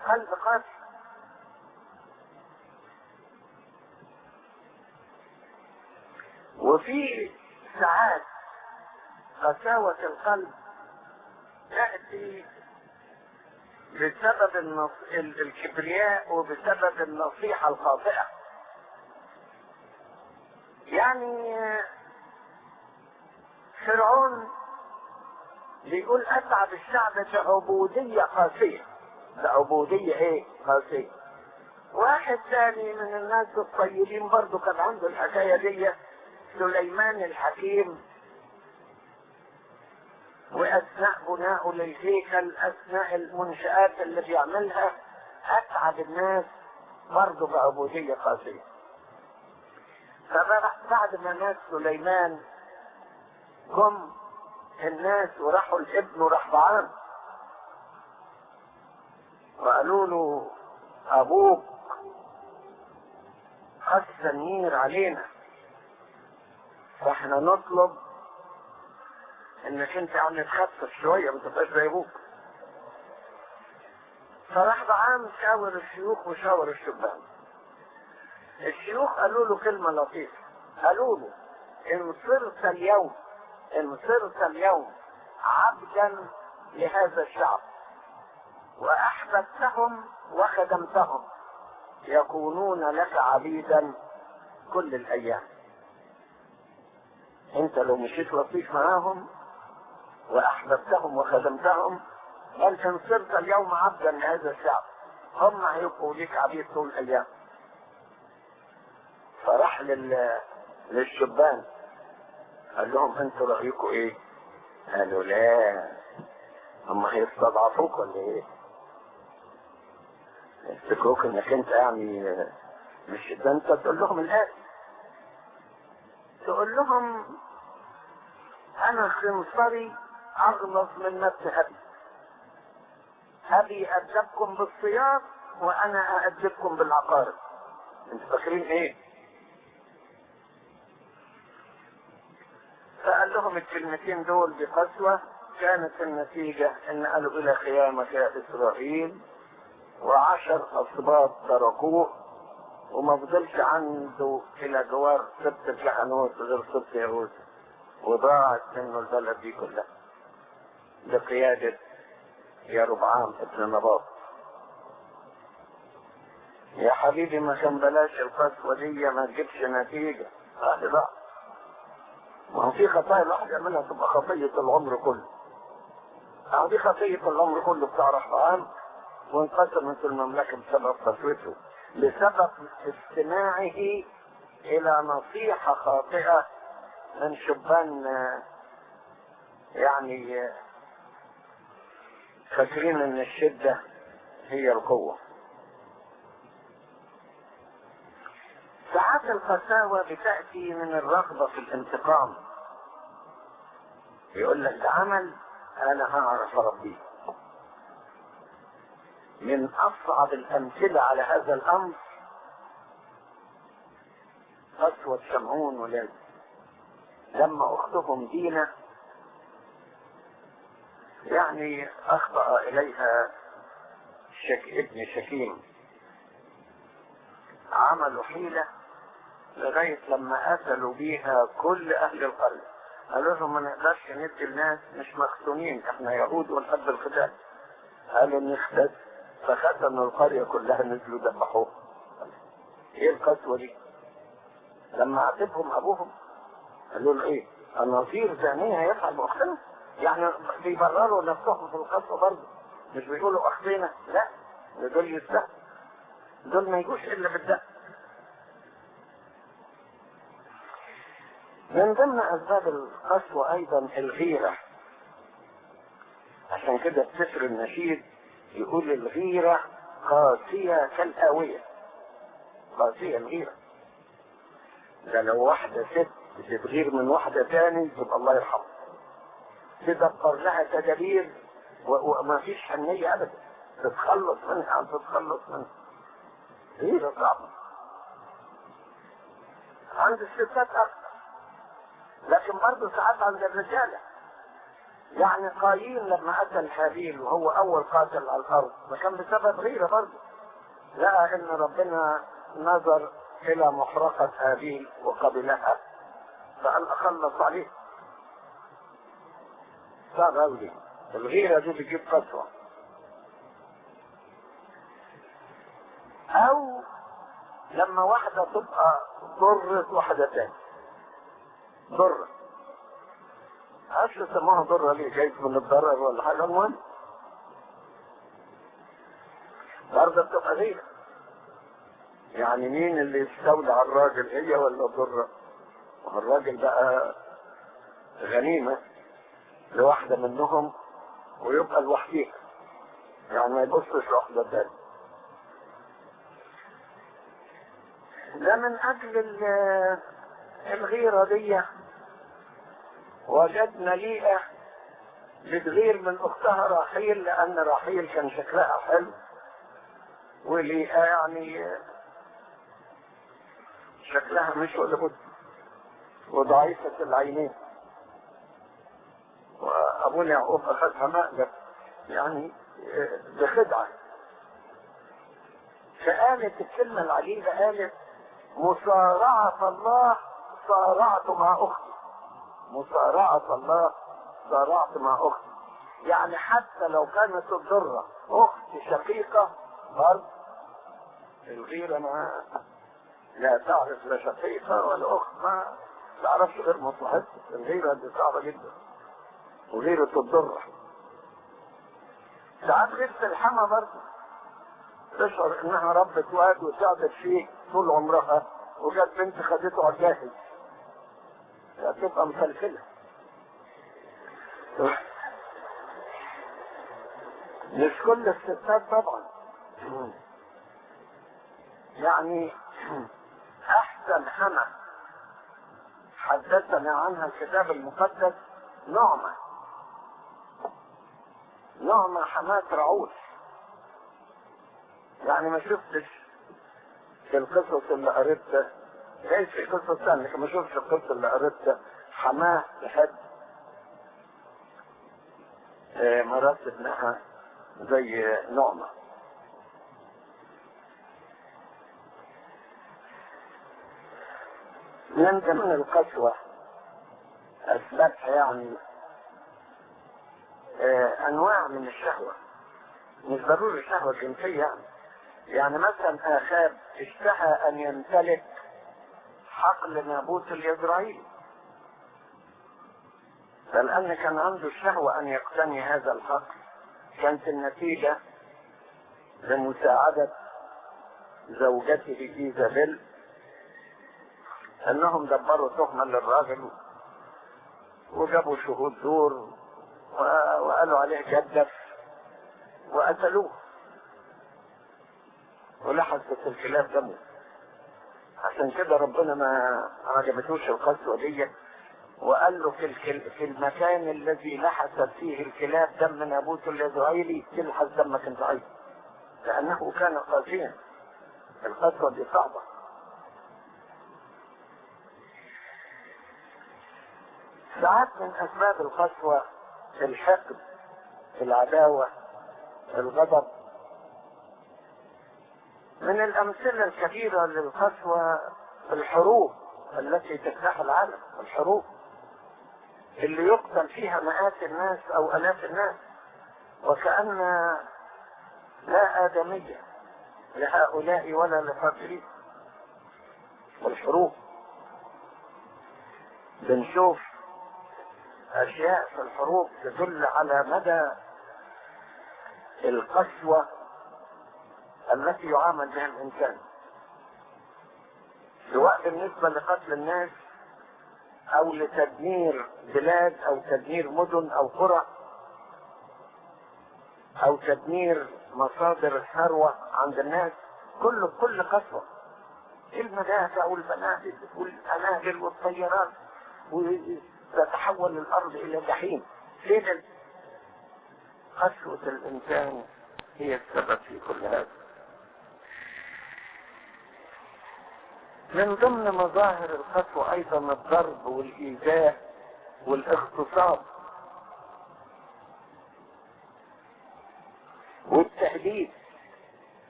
قلب قاسي وفي ساعات قساوة القلب تأتي بسبب النص... ال- الكبرياء وبسبب النصيحة الخاطئة يعني فرعون بيقول اتعب الشعب بعبودية قاسية بعبودية ايه قاسية واحد ثاني من الناس الطيبين برضه كان عنده الحكاية دي سليمان الحكيم واثناء بنائه للهيكل اثناء المنشآت اللي بيعملها اتعب الناس برضه بعبودية قاسية فبعد ما مات سليمان جم الناس وراحوا لابنه رحبعان وقالوا له ابوك قص النير علينا فاحنا نطلب انك انت يعني تخفف شويه ما تبقاش زي ابوك فراح بعام شاور الشيوخ وشاور الشبان الشيوخ قالوا له كلمة لطيفة قالوا له إن صرت اليوم إن صرت اليوم عبدا لهذا الشعب وأحببتهم وخدمتهم يكونون لك عبيدا كل الأيام أنت لو مشيت لطيف معاهم وأحببتهم وخدمتهم أنت إن صرت اليوم عبدا لهذا الشعب هم هيبقوا لك عبيد طول الأيام فراح لل... للشبان قال لهم انتوا رايكم ايه؟ قالوا لا هم هيستضعفوك ولا ايه؟ يفتكروك انك انت يعني مش ده انت تقول لهم الان تقول لهم انا خنصري اغلظ من نفس ابي ابي ادبكم بالصياغ وانا اادبكم بالعقارب انتوا فاكرين ايه؟ فقال لهم الكلمتين دول بقسوة كانت النتيجة ان قالوا الى خيامك يا اسرائيل وعشر اسباط تركوه وما فضلش عنده الى جوار سبت الجحنوت غير سبت يهود وضاعت منه البلد دي كلها بقيادة يا ربعام ابن نباط يا حبيبي ما كان بلاش القسوة دي ما تجيبش نتيجة هذه لا ما هو في خطايا الواحد يعملها تبقى خطية العمر كله أو دي خطية العمر كله بتاع رحمن وانقسمت المملكة بسبب قسوته بسبب استماعه إلى نصيحة خاطئة من شبان يعني فاكرين إن الشدة هي القوة ساعات القساوة بتأتي من الرغبة في الانتقام يقول لك ده عمل أنا هعرف أربيه من أصعب الأمثلة على هذا الأمر قسوة شمعون ولاد لما أختهم دينا يعني أخطأ إليها شك ابن شكيم عملوا حيلة لغاية لما قتلوا بيها كل أهل القرية قالوا لهم ما نقدرش ندي الناس مش مختونين احنا يهود ونحب الختان قالوا نختت فختنوا القرية كلها نزلوا ذبحوها ايه القسوة دي لما عاتبهم ابوهم قالوا له ايه النصير زانية يفعل باختنا يعني بيبرروا نفسهم في القسوة برضه مش بيقولوا اختنا لا ده دول يستهزئوا دول ما يجوش الا بالدم من ضمن اسباب القسوة ايضا الغيرة عشان كده السفر النشيد يقول الغيرة قاسية كالآوية قاسية الغيرة ده لو واحدة ست بتغير من واحدة تاني تبقى الله يرحمها تدبر لها تدابير وما فيش حنية أبدا تتخلص منها تتخلص منها غيرة صعبة عند الستات أكثر لكن برضه ساعات عند الرجالة يعني قايين لما قتل هابيل وهو اول قاتل على الارض ما كان بسبب غيره برضه لقى ان ربنا نظر الى محرقة هابيل وقبلها فقال اخلص عليه صعب قوي الغيرة دي بتجيب قسوة او لما واحدة تبقى ضرت واحدة تاني ضرت عارف سموها ضرة ليه جايز من الضرر ولا حاجة المهم برضه بتبقى غيرة يعني مين اللي يستولى على الراجل هي ولا الضرة الراجل بقى غنيمة لواحدة منهم ويبقى لوحديها يعني ما يبصش لواحدة تانية ده من أجل الغيرة دي وجدنا ليئة بتغير من أختها راحيل لأن راحيل كان شكلها حلو وليئة يعني شكلها مش ولا بد وضعيفة العينين وأبونا يعقوب أخذها مقلب يعني بخدعة فقالت الكلمة العجيبة قالت مصارعة الله صارعت مع أختي مصارعة الله صارعت مع أختي يعني حتى لو كانت الضرة أخت شقيقة برضه الغيرة ما لا تعرف لا شقيقة ولا أخت ما تعرفش غير مصلحتها الغيرة دي صعبة جدا وغيرة الضرة ساعات غيرة الحما برضه تشعر انها ربت واد وساعدت فيه طول عمرها وجت بنت خدته على الجاهز هتبقى مفلفلة مش كل الستات طبعا يعني احسن حما حدثنا عنها الكتاب المقدس نعمة نعمة حماة رعوش يعني ما شفتش في القصص اللي قريتها جايز في قصص ثانية لكن ما شفتش القصة اللي قريتها حماه لحد آه، مرات ابنها زي نعمة من ضمن القسوة أسبابها يعني آه، أنواع من الشهوة مش ضروري شهوة جنسية يعني يعني مثلا آخاب اشتهى أن يمتلك حقل نابوت الإسرائيلي فالآن كان عنده الشهوة أن يقتني هذا الحقل كانت النتيجة لمساعدة زوجته إيزابيل أنهم دبروا تهمة للراجل وجابوا شهود زور وقالوا عليه جدف وقتلوه ولحست الكلاب دمه عشان كده ربنا ما عجبتوش القسوة دي وقال له في, الكل... في المكان الذي لحست فيه الكلاب دم نابوت الإسرائيلي تلحس دمك انت أيضا لأنه كان قاسيا القسوة دي صعبة ساعات من أسباب القسوة الحقد العداوة الغضب من الأمثلة الكبيرة للقسوة الحروب التي تجتاح العالم الحروب اللي يقتل فيها مئات الناس أو آلاف الناس وكأن لا آدمية لهؤلاء ولا للقاتلين والحروب بنشوف أشياء في الحروب تدل على مدى القسوة التي يعامل بها الإنسان سواء بالنسبة لقتل الناس أو لتدمير بلاد أو تدمير مدن أو قرى أو تدمير مصادر الثروة عند الناس كله بكل قسوة المدافع والبنادق والأناجل والطيارات وتتحول الأرض إلى جحيم فين قسوة الإنسان هي السبب في كل هذا من ضمن مظاهر القسوة أيضا الضرب والإيذاء والاغتصاب